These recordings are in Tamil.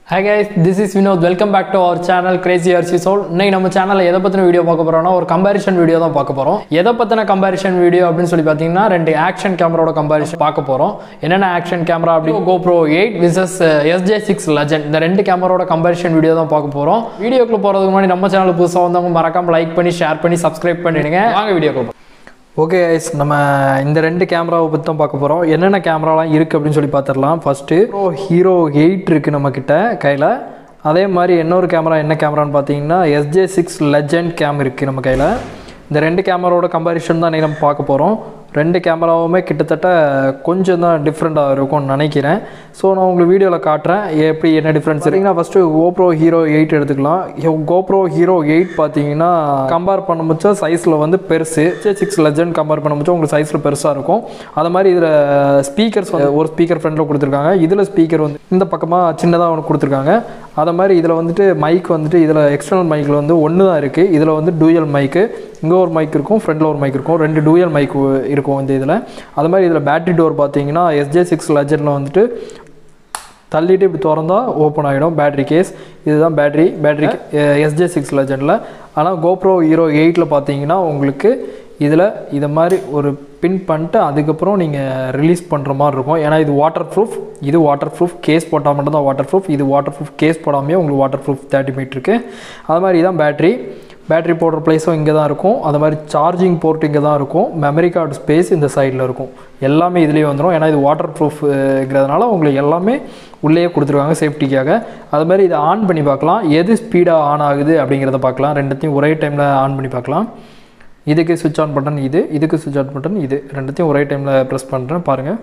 high guys this is Vinod welcome back to our channel crazy RC soul இன்னைக்கு நம்ம சேனலில் எதை பற்றின வீடியோ பார்க்க போகிறோம்னா ஒரு கம்பேரிஷன் வீடியோ தான் பார்க்க போகிறோம் எதை பற்றின கம்பேரிஷன் வீடியோ அப்படின்னு சொல்லி பார்த்தீங்கன்னா ரெண்டு ஆக்ஷன் கேமராவோட கம்பேரிஷன் பார்க்க போகிறோம் என்னென்ன ஆக்ஷன் கேமரா அப்படி GoPro eight versus SJ six legend இந்த ரெண்டு கேமராவோட கம்பேரிஷன் வீடியோ தான் பார்க்க போகிறோம் வீடியோக்குள்ள போகிறதுக்கு முன்னாடி நம்ம சேனல் புதுசாக வந்தவங்க மறக்காம லைக் பண்ணி ஷேர் பண்ணி சப்ஸ்கிரைப் பண்ணிடுங்க வாங்க வீடியோக்குள்ள ஓகே ஐஸ் நம்ம இந்த ரெண்டு கேமராவை பற்றி தான் பார்க்க போகிறோம் என்னென்ன கேமராலாம் இருக்குது அப்படின்னு சொல்லி பார்த்துடலாம் ஃபஸ்ட்டு ஹீரோ எயிட் இருக்குது நம்மக்கிட்ட கையில் அதே மாதிரி இன்னொரு கேமரா என்ன கேமரான்னு பார்த்தீங்கன்னா எஸ்ஜே சிக்ஸ் லெஜண்ட் கேம் இருக்குது நம்ம கையில் இந்த ரெண்டு கேமராவோட கம்பேரிஷன் தான் இன்றைக்கி நம்ம பார்க்க போகிறோம் ரெண்டு கேமராவுமே கிட்டத்தட்ட கொஞ்சம் தான் டிஃப்ரெண்ட்டாக இருக்கும்னு நினைக்கிறேன் ஸோ நான் உங்களுக்கு வீடியோவில் காட்டுறேன் எப்படி என்ன டிஃப்ரென்ஸ் இருக்குங்கன்னா ஃபஸ்ட்டு GoPro ஹீரோ எயிட் எடுத்துக்கலாம் GoPro ஹீரோ எயிட் பார்த்தீங்கன்னா கம்பேர் பண்ண முச்சா சைஸில் வந்து பெருசு சிக்ஸ் லெஜண்ட் கம்பேர் பண்ண முச்சா உங்களுக்கு சைஸில் பெருசாக இருக்கும் அது மாதிரி இதில் ஸ்பீக்கர்ஸ் வந்து ஒரு ஸ்பீக்கர் ஃப்ரண்டில் கொடுத்துருக்காங்க இதில் ஸ்பீக்கர் வந்து இந்த பக்கமாக சின்னதாக ஒன்று கொடுத்துருக்காங்க அதை மாதிரி இதில் வந்துட்டு மைக் வந்துட்டு இதில் எக்ஸ்டர்னல் மைக்கில் வந்து ஒன்று தான் இருக்குது இதில் வந்து டூயல் மைக்கு இங்கே ஒரு மைக் இருக்கும் ஃப்ரண்டில் ஒரு மைக் இருக்கும் ரெண்டு டூயல் மைக் இருக்கும் இந்த இதில் அது மாதிரி இதில் பேட்டரி டோர் பார்த்தீங்கன்னா எஸ்ஜே சிக்ஸ் லெஜண்டில் வந்துட்டு தள்ளிட்டு இப்படி திறந்தா ஓப்பன் ஆகிடும் பேட்டரி கேஸ் இதுதான் பேட்டரி பேட்டரி எஸ்ஜே சிக்ஸ் லெஜண்டில் ஆனால் கோப்ரோ ஹீரோ எயிட்டில் பார்த்தீங்கன்னா உங்களுக்கு இதில் இதை மாதிரி ஒரு பின் பண்ணிட்டு அதுக்கப்புறம் நீங்கள் ரிலீஸ் பண்ணுற மாதிரி இருக்கும் ஏன்னா இது வாட்டர் ப்ரூஃப் இது வாட்டர் ப்ரூஃப் கேஸ் போட்டால் மட்டும்தான் வாட்டர் ப்ரூஃப் இது வாட்டர் ப்ரூஃப் கேஸ் போடாமையே உங்களுக்கு வாட்டர் ப்ரூஃப் தேர்ட்டி மீட்டருக்கு அது மாதிரி இதான் பேட்டரி பேட்டரி போடுற ப்ளேஸும் இங்கே தான் இருக்கும் அது மாதிரி சார்ஜிங் போர்ட் இங்கே தான் இருக்கும் மெமரி கார்டு ஸ்பேஸ் இந்த சைடில் இருக்கும் எல்லாமே இதுலேயே வந்துடும் ஏன்னா இது வாட்டர் ப்ரூஃப்ங்கிறதுனால உங்களுக்கு எல்லாமே உள்ளேயே கொடுத்துருக்காங்க சேஃப்டிக்காக அது மாதிரி இதை ஆன் பண்ணி பார்க்கலாம் எது ஸ்பீடாக ஆன் ஆகுது அப்படிங்கிறத பார்க்கலாம் ரெண்டுத்தையும் ஒரே டைமில் ஆன் பண்ணி பார்க்கலாம் இதுக்கு சுவிட்ச் ஆன் பட்டன் இது இதுக்கு சுவிட்ச் ஆன் பட்டன் இது ரெண்டுத்தையும் ஒரே டைமில் ப்ரெஸ் பண்ணுறேன் பாருங்கள்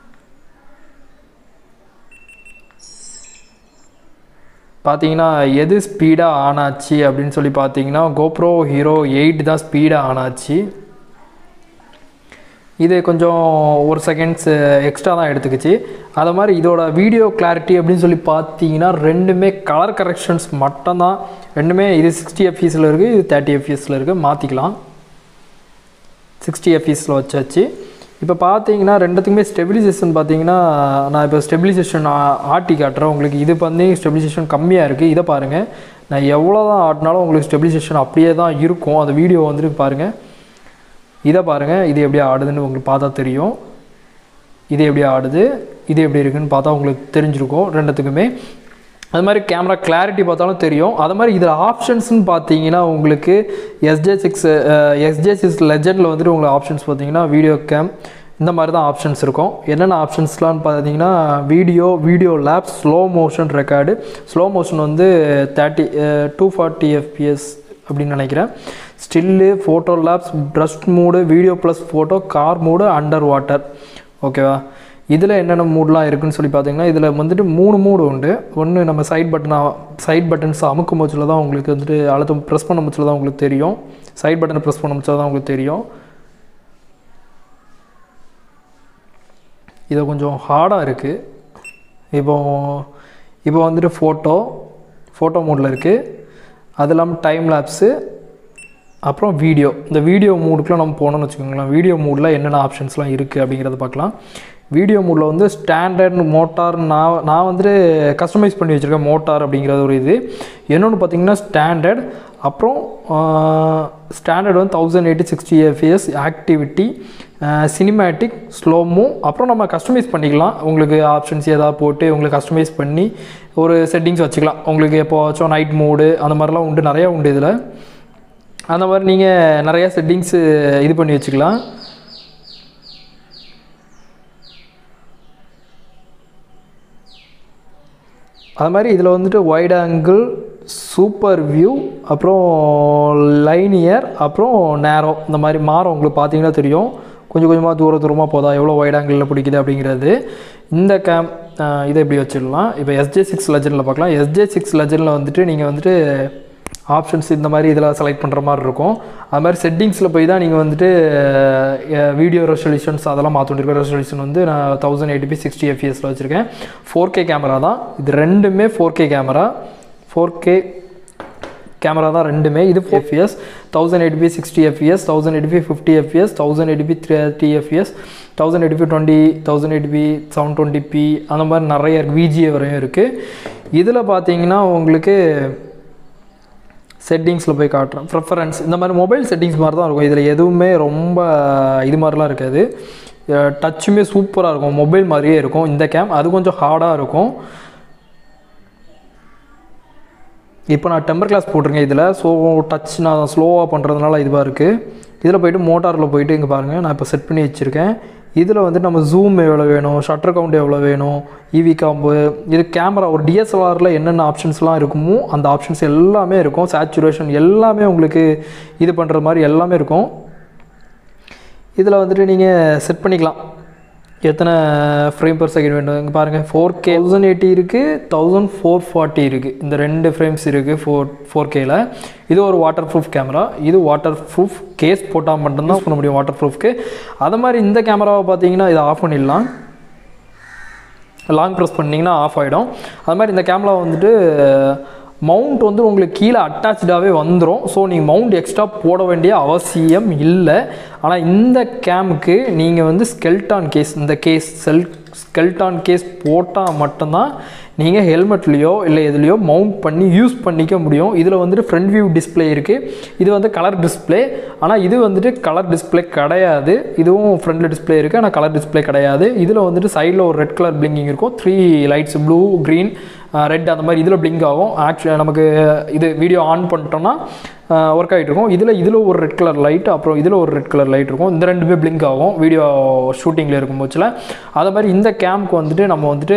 பார்த்தீங்கன்னா எது ஸ்பீடாக ஆன் ஆச்சு அப்படின்னு சொல்லி பார்த்தீங்கன்னா கோப்ரோ ஹீரோ எயிட் தான் ஸ்பீடாக ஆன் ஆச்சு இது கொஞ்சம் ஒரு செகண்ட்ஸ் எக்ஸ்ட்ரா தான் எடுத்துக்கிச்சு அது மாதிரி இதோட வீடியோ கிளாரிட்டி அப்படின்னு சொல்லி பார்த்தீங்கன்னா ரெண்டுமே கலர் கரெக்ஷன்ஸ் மட்டும்தான் ரெண்டுமே இது சிக்ஸ்டி எஃப்இஸில் இருக்குது இது தேர்ட்டி எஃப்இஸில் இருக்குது மாற்றிக்கலாம் சிக்ஸ்டி எஃப்இஸில் வச்சாச்சு இப்போ பார்த்தீங்கன்னா ரெண்டுத்துக்குமே ஸ்டெபிலைசேஷன் பார்த்தீங்கன்னா நான் இப்போ ஸ்டெபிலைசேஷன் ஆட்டி காட்டுறேன் உங்களுக்கு இது வந்து ஸ்டெபிலைசேஷன் கம்மியாக இருக்குது இதை பாருங்கள் நான் எவ்வளோ தான் ஆட்டினாலும் உங்களுக்கு ஸ்டெபிலைசேஷன் அப்படியே தான் இருக்கும் அந்த வீடியோ வந்துட்டு பாருங்கள் இதை பாருங்கள் இது எப்படி ஆடுதுன்னு உங்களுக்கு பார்த்தா தெரியும் இது எப்படி ஆடுது இது எப்படி இருக்குன்னு பார்த்தா உங்களுக்கு தெரிஞ்சிருக்கும் ரெண்டுத்துக்குமே அது மாதிரி கேமரா கிளாரிட்டி பார்த்தாலும் தெரியும் அது மாதிரி இதில் ஆப்ஷன்ஸ்னு பார்த்தீங்கன்னா உங்களுக்கு எஸ்ஜே சிக்ஸ் எஸ்ஜே சிக்ஸ் லெஜண்டில் வந்துட்டு உங்களுக்கு ஆப்ஷன்ஸ் பார்த்தீங்கன்னா வீடியோ கேம் இந்த மாதிரி தான் ஆப்ஷன்ஸ் இருக்கும் என்னென்ன ஆப்ஷன்ஸ்லாம் பார்த்தீங்கன்னா video video lap slow motion record slow motion வந்து தேர்ட்டி டூ ஃபார்ட்டி எஃப்பிஎஸ் அப்படின்னு நினைக்கிறேன் still photo lapse burst mode video plus photo car mode under water ஓகேவா இதில் என்னென்ன மூட்லாம் இருக்குன்னு சொல்லி பார்த்தீங்கன்னா இதில் வந்துட்டு மூணு மூடு உண்டு ஒன்று நம்ம சைட் பட்டனாக சைட் பட்டன்ஸ் அமுக்கும் போச்சில் தான் உங்களுக்கு வந்துட்டு அழுத்தம் ப்ரெஸ் பண்ண முச்சில் தான் உங்களுக்கு தெரியும் சைட் பட்டனை ப்ரெஸ் பண்ண முச்சில் தான் உங்களுக்கு தெரியும் இது கொஞ்சம் ஹார்டாக இருக்குது இப்போ இப்போ வந்துட்டு ஃபோட்டோ ஃபோட்டோ மூடில் இருக்குது அது இல்லாமல் டைம் லேப்ஸு அப்புறம் வீடியோ இந்த வீடியோ மூடுக்குலாம் நம்ம போனோம்னு வச்சுக்கோங்களேன் வீடியோ மூடில் என்னென்ன ஆப்ஷன்ஸ்லாம் இருக்குது அப்படிங்கிறத பார்க்கலாம் வீடியோ மூடில் வந்து ஸ்டாண்டர்ட் மோட்டார் நான் நான் வந்துட்டு கஸ்டமைஸ் பண்ணி வச்சுருக்கேன் மோட்டார் அப்படிங்கிறது ஒரு இது இன்னொன்று பார்த்தீங்கன்னா ஸ்டாண்டர்ட் அப்புறம் ஸ்டாண்டர்ட் வந்து thousand eighty sixty FS activity cinematic slomo அப்புறம் நம்ம கஸ்டமைஸ் பண்ணிக்கலாம் உங்களுக்கு ஆப்ஷன்ஸ் ஏதாவது போட்டு உங்களுக்கு கஸ்டமைஸ் பண்ணி ஒரு செட்டிங்ஸ் வச்சுக்கலாம் உங்களுக்கு எப்போவாச்சும் நைட் மூடு அந்த மாதிரிலாம் உண்டு நிறையா உண்டு இதில் அந்த மாதிரி நீங்கள் நிறையா செட்டிங்ஸு இது பண்ணி வச்சுக்கலாம் அது மாதிரி இதில் வந்துட்டு வைட் ஆங்கிள் சூப்பர் வியூ அப்புறம் லைனியர் அப்புறம் நேரோ இந்த மாதிரி மாறும் உங்களுக்கு பார்த்தீங்கன்னா தெரியும் கொஞ்சம் கொஞ்சமாக தூர தூரமாக போதா எவ்வளோ வைட் ஆங்கிளில் பிடிக்குது அப்படிங்கிறது இந்த கேம் இதை எப்படி வச்சிடலாம் இப்போ எஸ்ஜே சிக்ஸ் லெஜனில் பார்க்கலாம் எஸ்ஜே சிக்ஸ் லெஜனில் வந்துட்டு நீங்கள் வந்துட்டு ஆப்ஷன்ஸ் இந்த மாதிரி இதில் செலக்ட் பண்ணுற மாதிரி இருக்கும் அது மாதிரி செட்டிங்ஸில் போய் தான் நீங்கள் வந்துட்டு வீடியோ ரெசல்யூஷன்ஸ் அதெல்லாம் மாற்ற வேண்டியிருக்க ரெசல்யூஷன் வந்து நான் தௌசண்ட் எயிட்டி சிக்ஸ்டி எஃப்இஎஸில் வச்சுருக்கேன் ஃபோர் கே கேமரா தான் இது ரெண்டுமே four K camera four K camera தான் ரெண்டுமே இது FES thousand eighty sixty FES thousand eighty fifty FES thousand eighty thirty FES thousand eighty twenty thousand eighty seven twenty P அந்த மாதிரி நிறைய இருக்குது விஜிஏ வரையும் இருக்குது இதில் பார்த்தீங்கன்னா உங்களுக்கு செட்டிங்ஸில் போய் காட்டுறேன் ப்ரிஃபரன்ஸ் இந்த மாதிரி மொபைல் செட்டிங்ஸ் மாதிரி தான் இருக்கும் இதில் எதுவுமே ரொம்ப இது மாதிரிலாம் இருக்காது டச்சுமே சூப்பராக இருக்கும் மொபைல் மாதிரியே இருக்கும் இந்த கேம் அது கொஞ்சம் ஹார்டாக இருக்கும் இப்போ நான் டெம்பர் கிளாஸ் போட்டிருக்கேன் இதில் ஸோ டச் நான் ஸ்லோவாக பண்ணுறதுனால இதுவாக இருக்குது இதில் போயிட்டு மோட்டாரில் போயிட்டு இங்கே பாருங்கள் நான் இப்போ செட் பண்ணி வச்சுருக்கேன் இதில் வந்து நம்ம ஜூம் எவ்வளோ வேணும் ஷட்டர் கவுண்ட் எவ்வளோ வேணும் இவி காம்பு இது கேமரா ஒரு டிஎஸ்எல்ஆரில் என்னென்ன ஆப்ஷன்ஸ்லாம் இருக்குமோ அந்த ஆப்ஷன்ஸ் எல்லாமே இருக்கும் சேச்சுரேஷன் எல்லாமே உங்களுக்கு இது பண்ணுற மாதிரி எல்லாமே இருக்கும் இதில் வந்துட்டு நீங்கள் செட் பண்ணிக்கலாம் எத்தனை ஃப்ரேம் per செகண்ட் வேண்டும் இங்கே பாருங்கள் ஃபோர் கே தௌசண்ட் எயிட்டி இருக்குது தௌசண்ட் ஃபோர் ஃபார்ட்டி இருக்குது இந்த ரெண்டு ஃப்ரேம்ஸ் இருக்குது ஃபோர் ஃபோர் கேல இது ஒரு வாட்டர் ப்ரூஃப் கேமரா இது வாட்டர் ப்ரூஃப் கேஸ் போட்டால் மட்டும்தான் யூஸ் பண்ண முடியும் வாட்டர் ப்ரூஃப்க்கு அது மாதிரி இந்த கேமராவை பார்த்தீங்கன்னா இதை ஆஃப் பண்ணிடலாம் லாங் ப்ரெஸ் பண்ணிங்கன்னா ஆஃப் ஆகிடும் அது மாதிரி இந்த கேமரா வந்துட்டு மவுண்ட் வந்து உங்களுக்கு கீழே அட்டாச்சாகவே வந்துடும் ஸோ நீங்கள் மவுண்ட் எக்ஸ்ட்ரா போட வேண்டிய அவசியம் இல்லை ஆனால் இந்த கேமுக்கு நீங்கள் வந்து ஸ்கெல்டான் கேஸ் இந்த கேஸ் செல் ஸ்கெல்டான் கேஸ் போட்டால் மட்டும்தான் நீங்கள் ஹெல்மெட்லேயோ இல்லை எதுலேயோ மவுண்ட் பண்ணி யூஸ் பண்ணிக்க முடியும் இதில் வந்துட்டு ஃப்ரண்ட் வியூ டிஸ்ப்ளே இருக்குது இது வந்து கலர் டிஸ்ப்ளே ஆனால் இது வந்துட்டு கலர் டிஸ்ப்ளே கிடையாது இதுவும் ஃப்ரண்டில் டிஸ்ப்ளே இருக்குது ஆனால் கலர் டிஸ்ப்ளே கிடையாது இதில் வந்துட்டு சைடில் ஒரு ரெட் கலர் பிளிங்கிங் இருக்கும் three lights blue green red அந்த மாதிரி இதில் பிளிங்க் ஆகும் ஆக்சுவலி நமக்கு இது வீடியோ ஆன் பண்ணிட்டோம்னா ஒர்க் ஆகிட்டு இருக்கும் இதில் இதில் ஒரு ரெட் கலர் லைட் அப்புறம் இதில் ஒரு ரெட் கலர் லைட் இருக்கும் இந்த ரெண்டுமே பிளிங்க் ஆகும் வீடியோ ஷூட்டிங்கில் இருக்கும் போச்சில் அதே மாதிரி இந்த கேம்க்கு வந்துட்டு நம்ம வந்துட்டு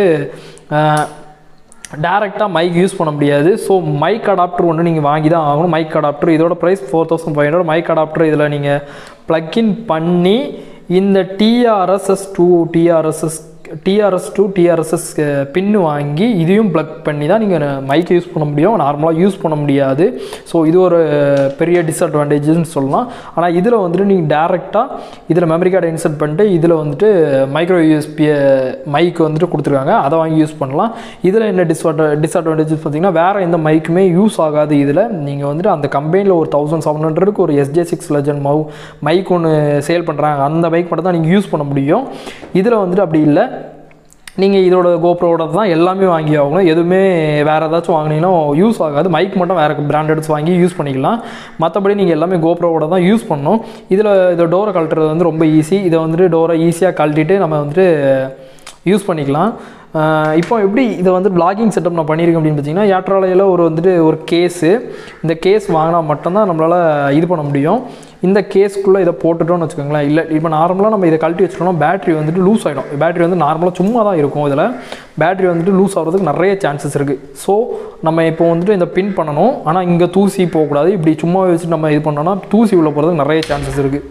டேரெக்டாக மைக் யூஸ் பண்ண முடியாது ஸோ மைக் அடாப்டர் ஒன்று நீங்கள் வாங்கி தான் ஆகணும் மைக் அடாப்டர் இதோட price four thousand five hundred mic adapter இதில் நீங்கள் ப்ளக்இன் பண்ணி இந்த TRSS to TRSS TRS to TRSS pin வாங்கி இதையும் ப்ளக் பண்ணி தான் நீங்கள் மைக் யூஸ் பண்ண முடியும் நார்மலாக யூஸ் பண்ண முடியாது ஸோ இது ஒரு பெரிய டிஸ்அட்வான்டேஜஸ்னு சொல்லலாம் ஆனால் இதில் வந்துட்டு நீங்கள் டேரெக்டாக இதில் மெமரி கார்டை இன்சர்ட் பண்ணிட்டு இதில் வந்துட்டு மைக்ரோ யூஎஸ்பி மைக் வந்துட்டு கொடுத்துருக்காங்க அதை வாங்கி யூஸ் பண்ணலாம் இதில் என்ன டிஸ்அட்வா டிஸ்அட்வான்டேஜஸ் பார்த்தீங்கன்னா வேறு எந்த மைக்குமே யூஸ் ஆகாது இதில் நீங்கள் வந்துட்டு அந்த கம்பெனியில் ஒரு தௌசண்ட் செவன் ஹண்ட்ரடுக்கு ஒரு எஸ்ஜே சிக்ஸ் லெஜன் மவு மைக் ஒன்று சேல் பண்ணுறாங்க அந்த மைக் மட்டும் தான் நீங்கள் யூஸ் பண்ண முடியும் இதில் வந்துட்டு அப்படி இல்லை நீங்கள் இதோட கோப்ரோட தான் எல்லாமே வாங்கி ஆகணும் எதுவுமே வேறு ஏதாச்சும் வாங்கினீங்கன்னா யூஸ் ஆகாது மைக் மட்டும் வேறு பிராண்டட்ஸ் வாங்கி யூஸ் பண்ணிக்கலாம் மற்றபடி நீங்கள் எல்லாமே கோப்ரோவோட தான் யூஸ் பண்ணணும் இதில் இதை டோரை கழட்டுறது வந்து ரொம்ப ஈஸி இதை வந்துட்டு டோரை ஈஸியாக கழட்டிட்டு நம்ம வந்துட்டு யூஸ் பண்ணிக்கலாம் இப்போ எப்படி இதை வந்து பிளாகிங் செட்டப் நான் பண்ணியிருக்கேன் அப்படின்னு பார்த்தீங்கன்னா ஏற்றாலையில் ஒரு வந்துட்டு ஒரு கேஸு இந்த கேஸ் வாங்கினா மட்டும்தான் நம்மளால் இது பண்ண முடியும் இந்த கேஸ்க்குள்ளே இதை போட்டுட்டோம்னு வச்சுக்கோங்களேன் இல்லை இப்போ நார்மலாக நம்ம இதை கழட்டி வச்சுட்டோம்னா பேட்டரி வந்துட்டு லூஸ் ஆகிடும் பேட்டரி வந்து நார்மலாக சும்மா தான் இருக்கும் இதில் பேட்டரி வந்துட்டு லூஸ் ஆகிறதுக்கு நிறைய சான்சஸ் இருக்குது ஸோ நம்ம இப்போ வந்துட்டு இந்த பின் பண்ணணும் ஆனால் இங்கே தூசி போகக்கூடாது இப்படி சும்மா வச்சுட்டு நம்ம இது பண்ணோம்னா தூசி உள்ளே போகிறதுக்கு நிறைய சான்சஸ் இருக்குது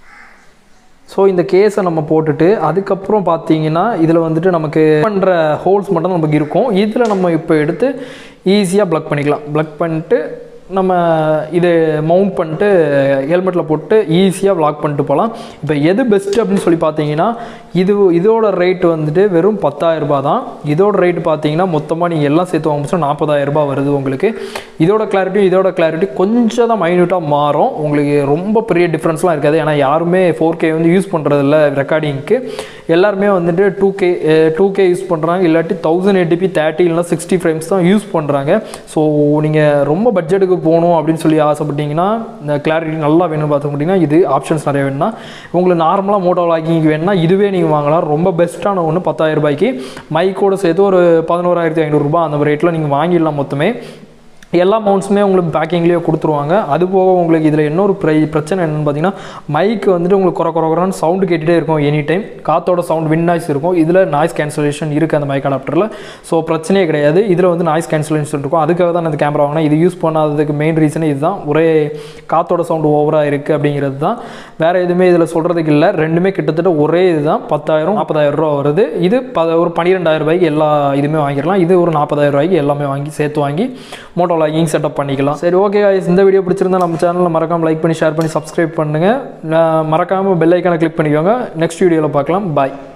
ஸோ இந்த கேஸை நம்ம போட்டுட்டு அதுக்கப்புறம் பார்த்தீங்கன்னா இதில் வந்துட்டு நமக்கு பண்ணுற ஹோல்ஸ் மட்டும் நமக்கு இருக்கும் இதில் நம்ம இப்போ எடுத்து ஈஸியாக ப்ளக் பண்ணிக்கலாம் ப்ளக் பண்ணிட்டு நம்ம இது மவுண்ட் பண்ணிட்டு ஹெல்மெட்டில் போட்டு ஈஸியாக வ்ளாக் பண்ணிட்டு போகலாம் இப்போ எது பெஸ்ட்டு அப்படின்னு சொல்லி பார்த்தீங்கன்னா இது இதோட ரேட் வந்துட்டு வெறும் பத்தாயிரம் ரூபாய் தான் இதோட ரேட் பார்த்தீங்கன்னா மொத்தமாக நீங்கள் எல்லாம் சேர்த்து வாங்க நாற்பதாயிரம் ரூபாய் வருது உங்களுக்கு இதோட கிளாரிட்டி இதோட கிளாரிட்டி கொஞ்சம் தான் மைன்யூட்டாக மாறும் உங்களுக்கு ரொம்ப பெரிய டிஃப்ரென்ஸ்லாம் இருக்காது ஏன்னா யாருமே ஃபோர் கே வந்து யூஸ் பண்ணுறதில்ல ரெக்கார்டிங்க்கு எல்லாருமே வந்துட்டு two K two K use பண்ணுறாங்க இல்லாட்டி தௌசண்ட் எயிட்டிபி தேர்ட்டி இல்லைனா சிக்ஸ்டி ஃப்ரேம்ஸ் தான் யூஸ் பண்ணுறாங்க ஸோ நீங்கள் ரொம்ப பட்ஜெட்டுக்கு போகணும் அப்படின்னு சொல்லி ஆசைப்பட்டீங்கன்னா இந்த கிளாரிட்டி நல்லா வேணும்னு பார்த்துக்கிட்டிங்கன்னா இது ஆப்ஷன்ஸ் நிறைய வேணும்னா உங்களுக்கு நார்மலாக மோட்டோ லாகிங் வேணும்னா இதுவே நீங்கள் வாங்கலாம் ரொம்ப பெஸ்ட்டான ஒன்று பத்தாயிரம் ரூபாய்க்கு மைக்கோட சேர்த்து ஒரு பதினோராயிரத்தி ஐநூறுரூபா அந்த ரேட்டில் நீங்கள் வாங்கிடலாம் மொத்தமே எல்லா மவுண்ட்ஸுமே உங்களுக்கு பேக்கிங்லேயே கொடுத்துருவாங்க அது போக உங்களுக்கு இதில் இன்னொரு ப்ரை பிரச்சனை என்னென்னு பார்த்தீங்கன்னா மைக் வந்துட்டு உங்களுக்கு குறை குறை குறைன்னு சவுண்டு கேட்டுகிட்டே இருக்கும் எனி டைம் காத்தோட சவுண்ட் வின் நாய்ஸ் இருக்கும் இதில் நாய்ஸ் கேன்சலேஷன் இருக்குது அந்த மைக் அடாப்டரில் ஸோ பிரச்சனையே கிடையாது இதில் வந்து நாய்ஸ் கேன்சலேஷன் இருக்கும் அதுக்காக தான் இந்த கேமரா வாங்கினா இது யூஸ் பண்ணாததுக்கு மெயின் ரீசனே இதுதான் ஒரே காத்தோட சவுண்டு ஓவராக இருக்குது அப்படிங்கிறது தான் வேறு எதுவுமே இதில் சொல்கிறதுக்கு இல்லை ரெண்டுமே கிட்டத்தட்ட ஒரே இதுதான் பத்தாயிரம் நாற்பதாயிரம் ரூபா வருது இது ப ஒரு பன்னிரெண்டாயிரம் ரூபாய்க்கு எல்லா இதுவுமே வாங்கிடலாம் இது ஒரு நாற்பதாயிரம் ரூபாய்க்கு எல்லாமே வாங்கி சேர்த்து வாங்கி மோட்டோ லாகிங் செட்டப் பண்ணிக்கலாம் சரி ஓகே இந்த வீடியோ பிடிச்சிருந்தா நம்ம சேனலில் மறக்காமல் லைக் பண்ணி ஷேர் பண்ணி சப்ஸ்கிரைப் பண்ணுங்கள் மறக்காமல் பெல் ஐக்கானை கிளிக் பண்ணிக்கோங்க நெக்ஸ்ட் வீடியோவில் பார்க்கலாம் பாய்